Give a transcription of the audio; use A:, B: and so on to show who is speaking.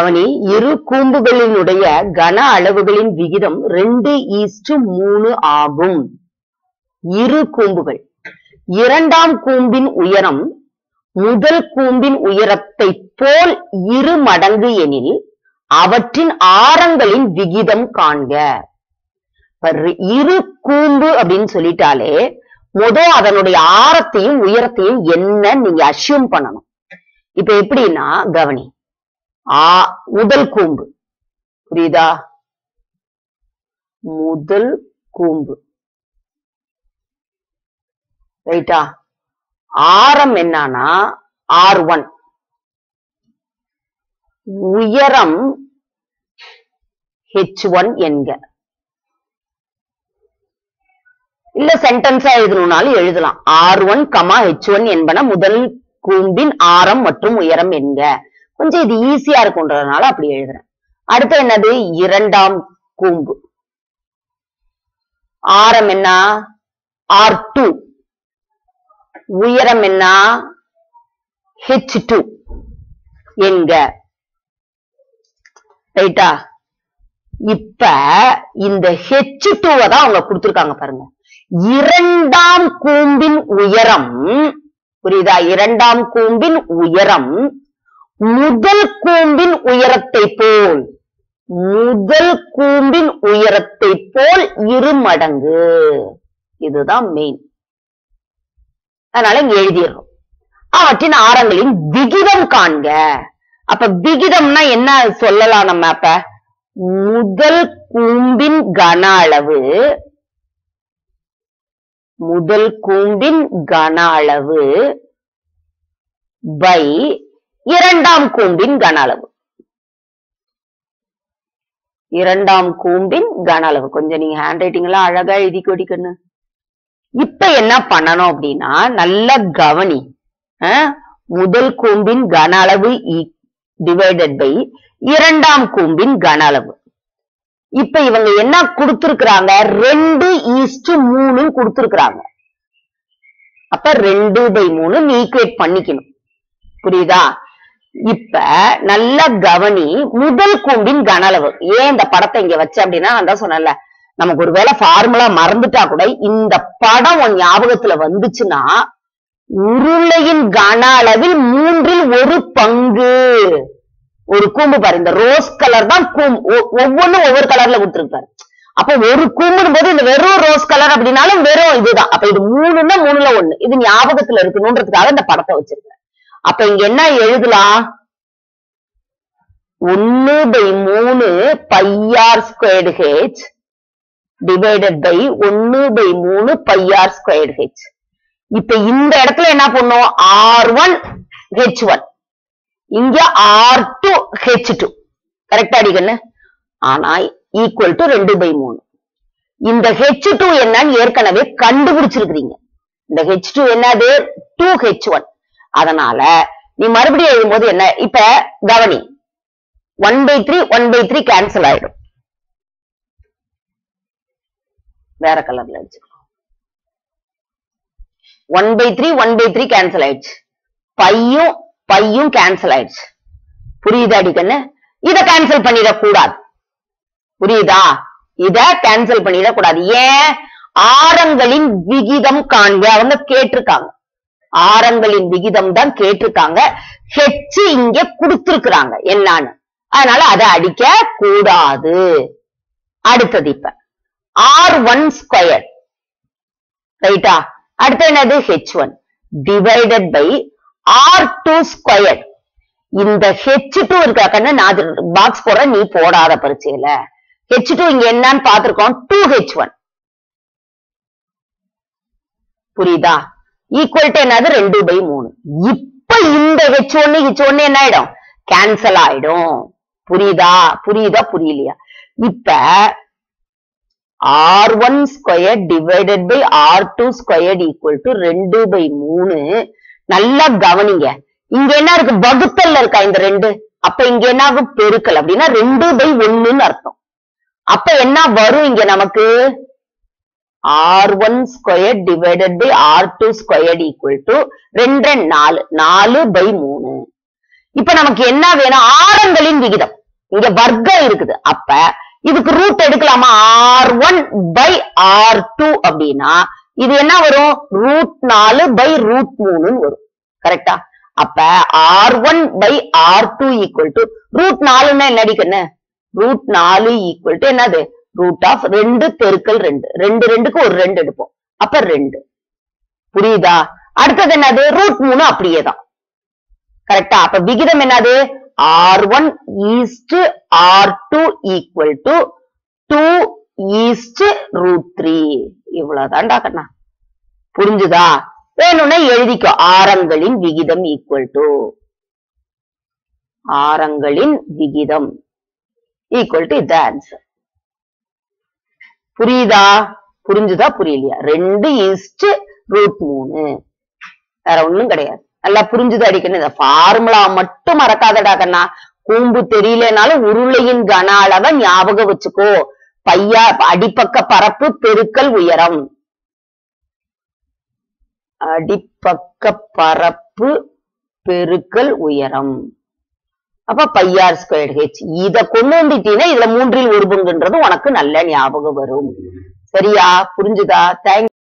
A: கவனி இரு கூம்புகளினுடைய கன அளவுகளின் விகிதம் ரெண்டு ஈஸ்டு மூணு ஆகும் இரு கூம்புகள் இரண்டாம் கூம்பின் உயரம் முதல் கூம்பின் உயரத்தை போல் இரு மடங்கு எனில் அவற்றின் ஆரங்களின் விகிதம் காண்க இப்ப ரி- இரு கூம்பு அப்படின்னு சொல்லிட்டாலே முத அதனுடைய ஆரத்தையும் உயரத்தையும் என்ன நீங்க அஷ்யூம் பண்ணணும் இப்ப எப்படின்னா கவனி ஆ முதல் கூம்பு புரியுதா முதல் கூம்பு ரைட்டா ஆரம் என்னன்னா ஆர் ஒன் உயரம் ஹெச் ஒன் என்க இல்ல சென்டென்ஸா எழுதணும்னாலும் எழுதலாம் R one comma H one என்பன முதல் கூம்பின் ஆரம் மற்றும் உயரம் என்க கொஞ்சம் இது ஈஸியா இருக்கும்ன்றதுனால அப்படி எழுதுறேன் அடுத்து என்னது இரண்டாம் கூம்பு ஆரம் என்ன ஆர் டூ உயரம் என்ன ஹெச் டூ என்க ரைட்டா இப்ப இந்த ஹெச் டூவை தான் அவங்க கொடுத்திருக்காங்க பாருங்க இரண்டாம் கூம்பின் உயரம் புரியுதா இரண்டாம் கூம்பின் உயரம் முதல் கூம்பின் உயரத்தை போல் முதல் கூம்பின் உயரத்தை போல் இரு மடங்கு இதுதான் மெயின் அதனால இங்க எழுதிடுறோம் அவற்றின் ஆரங்களின் விகிதம் காண்க அப்ப விகிதம்னா என்ன சொல்லலாம் நம்ம அப்ப முதல் கூம்பின் கன அளவு முதல் கூம்பின் கன அளவு பை இரண்டாம் கூம்பின் கன அளவு இரண்டாம் கூம்பின் கன அளவு கொஞ்சம் நீங்க ஹேண்ட் ரைட்டிங் எல்லாம் அழகா எழுதி கொடிக்கண்ணு இப்ப என்ன பண்ணணும் அப்படின்னா நல்ல கவனி அஹ், முதல் கூம்பின் கன அளவு டிவைடட் பை இரண்டாம் கூம்பின் கன அளவு இப்ப இவங்க என்ன கொடுத்திருக்கிறாங்க ரெண்டு ஈஸ்ட் மூணு கொடுத்திருக்கிறாங்க அப்ப ரெண்டு பை மூணு நீ ஈக்குவேட் பண்ணிக்கணும் புரியுதா இப்ப நல்ல கவனி முதல் கூம்பின் கன அளவு ஏன் இந்த படத்தை இங்க வச்சேன் அப்படின்னா நான் தான் சொன்னேன்ல நமக்கு ஒருவேளை ஃபார்முலா மறந்துட்டா கூட இந்த படம் உன் ஞாபகத்துல வந்துச்சுன்னா உருளையின் கன அளவில் மூன்றில் ஒரு பங்கு ஒரு கூம்பு பாரு இந்த ரோஸ் கலர் தான் கூம்பு ஒ- ஒவ்வொன்றும் ஒவ்வொரு கலர்ல கொடுத்துருப்பாரு அப்ப ஒரு கூம்புன்னு போது இந்த வெறும் ரோஸ் கலர் அப்படின்னாலும் வெறும் இதுதான் அப்ப இது மூணுன்னா மூணுல ஒண்ணு இது ஞாபகத்துல இருக்கணும்ன்றதுக்காக இந்த படத்தை வச்சிருக்கேன் அப்ப இங்க என்ன எழுதலாம் ஒன்னு பை மூணு pi r squared H divided by ஒன்னு பை மூணு பையார் ஸ்கொயர்டு ஹெச் இப்ப இந்த இடத்துல என்ன பண்ணும் ஆர் ஒன் ஹெச் ஒன் இங்க ஆர் டூ ஹெச் டூ கரெக்டா அடிக்கண்ணு ஆனா ஈக்குவல் டு ரெண்டு பை மூணு இந்த ஹெச் டூ என்னன்னு ஏற்கனவே கண்டுபிடிச்சிருக்கிறீங்க இந்த ஹெச் டூ என்னது டூ ஹெச் ஒன் அதனால நீ மறுபடியும் எழுதும்போது என்ன இப்ப கவனி one by three one by three cancel ஆயிடும் வேற கலர்ல அடிச்சுக்கலாம் one by three one by three cancel ஆயிடுச்சு பையும் பையும் கேன்சல் ஆயிடுச்சு புரியுதா அடிக்கண்ணு இத கேன்சல் பண்ணிடக்கூடாது புரியுதா இத கேன்சல் பண்ணிடக்கூடாது ஏன் ஆரங்களின் விகிதம் காண்க அவங்க கேட்டிருக்காங்க ஆரங்களின் விகிதம் தான் கேட்டிருக்காங்க ஹெச் இங்க கொடுத்திருக்கிறாங்க என்னன்னு அதனால அதை அடிக்க கூடாது அடுத்தது இப்ப ஆர் ஒன் ஸ்கொயர் ரைட்டா அடுத்து என்னது H one divided by R two square இந்த ஹெச் டூ இருக்கா கண்ணு நான் பாக்ஸ் போடுறேன் நீ போடாத பரீட்சையில ஹெச் டூ இங்க என்னன்னு பார்த்திருக்கோம் டூ ஹெச் ஒன் புரியுதா ஈக்குவல் டு என்னது ரெண்டு பை மூணு இப்ப இந்த ஹெச் ஒன்னு ஹெச் ஒன்னு என்ன ஆயிடும் கேன்சல் ஆயிடும் புரியுதா புரியுதா புரியலையா இப்ப R one square divided by R two square equal to ரெண்டு பை மூணு நல்லா கவனிங்க இங்க என்ன இருக்கு வகுத்தல்ல இருக்கா இந்த ரெண்டு அப்ப இங்க என்ன ஆகும் பெருக்கல் அப்படின்னா ரெண்டு பை ஒண்ணுன்னு அர்த்தம் அப்ப என்ன வரும் இங்க நமக்கு R one square divided by R two square equal to ரெண்டு நாலு நாலு பை மூணு இப்ப நமக்கு என்ன வேணும் ஆரங்களின் விகிதம் இங்க வர்க்கம் இருக்குது அப்ப இதுக்கு ரூட் எடுக்கலாமா R one by R two அப்படின்னா இது என்ன வரும் ரூட் நாலு பை ரூட் மூணுன்னு வரும் கரெக்டா அப்ப R one by R two equal to root நாலுன்னா என்னடி கண்ணு ரூட் நாலு ஈக்குவல் டு என்னது ரூட் ஆஃப் ரெண்டு பெருக்கல் ரெண்டு ரெண்டு ரெண்டுக்கு ஒரு ரெண்டு எடுப்போம் அப்ப ரெண்டு புரியுதா அடுத்தது என்னது ரூட் மூணு அப்படியே தான் கரெக்டா அப்ப விகிதம் என்னது R one is to R two equal to two is to root three இவ்வளவுதான்டா கண்ணா புரிஞ்சுதா வேணும்னா எழுதிக்கோ ஆரங்களின் விகிதம் ஈக்குவல் டு ஆரங்களின் விகிதம் ஈக்குவல் டு இது ஆன்சர் புரியுதா புரிஞ்சுதா புரியலையா ரெண்டு ஈஸ்ட் ரூட் மூணு வேற ஒண்ணும் கிடையாது நல்லா புரிஞ்சுது அடிக்கணும் இந்த ஃபார்முலா மட்டும் மறக்காதடா கண்ணா கூம்பு தெரியலனாலும் உருளையின் கன அளவை ஞாபகம் வச்சுக்கோ பையா அடிப்பக்க பரப்பு பெருக்கல் உயரம் அடிப்பக்க பரப்பு பெருக்கல் உயரம் அப்ப பையார் ஸ்கொயர் ஹெச் இத கொண்டு வந்துட்டீங்கன்னா இதுல மூன்றில் ஒரு பங்குன்றது உனக்கு நல்ல ஞாபகம் வரும் சரியா புரிஞ்சுதா தேங்க்